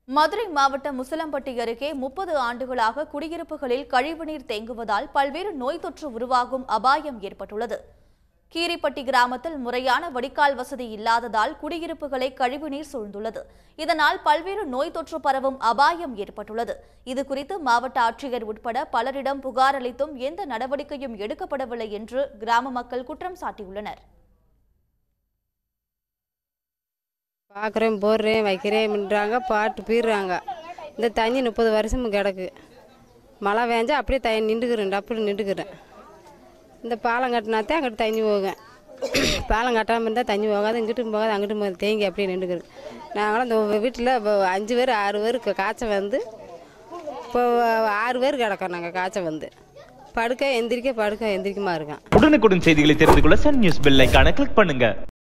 மதுரை மாவட்டம் முசலம்பட்டி அருகே முப்பது ஆண்டுகளாக குடியிருப்புகளில் கழிவுநீர் தேங்குவதால் பல்வேறு நோய் தொற்று உருவாகும் அபாயம் ஏற்பட்டுள்ளது கீரிப்பட்டி கிராமத்தில் முறையான வடிகால் வசதி இல்லாததால் குடியிருப்புகளை கழிவுநீர் சூழ்ந்துள்ளது இதனால் பல்வேறு நோய் தொற்று பரவும் அபாயம் ஏற்பட்டுள்ளது இதுகுறித்து மாவட்ட ஆட்சியர் உட்பட பலரிடம் புகார் அளித்தும் எந்த நடவடிக்கையும் எடுக்கப்படவில்லை என்று கிராம மக்கள் குற்றம் சாட்டியுள்ளனர் பார்க்குறேன் போடுறேன் வைக்கிறேன்ன்றாங்க பாட்டு பீடுறாங்க இந்த தண்ணி முப்பது வருஷமும் கிடக்கு மழை வேஞ்சா அப்படியே த நின்றுக்கிறேன் அப்படி நின்றுக்கிறேன் இந்த பாலம் கட்டினாத்தான் அங்கிட்டு தண்ணி போகும் பாலம் கட்டாமல் இருந்தால் தண்ணி போகாது இங்கிட்டும் போகாது அங்கிட்டும் போகாது தேங்கி அப்படியே நின்றுக்கிறேன் நாங்களும் இந்த வீட்டில் இப்போ அஞ்சு பேர் ஆறு பேர் காய்ச்சல் வந்து இப்போ ஆறு பேர் கிடக்கோம் நாங்கள் காய்ச்சல் வந்து படுக்க எந்திரிக்க படுக்க எந்திரிக்கமா இருக்கோம் உடனுக்குடன் செய்திகளை தெரிந்து கொள்ள சன் நியூஸ் பெல் ஐகானை கிளிக் பண்ணுங்க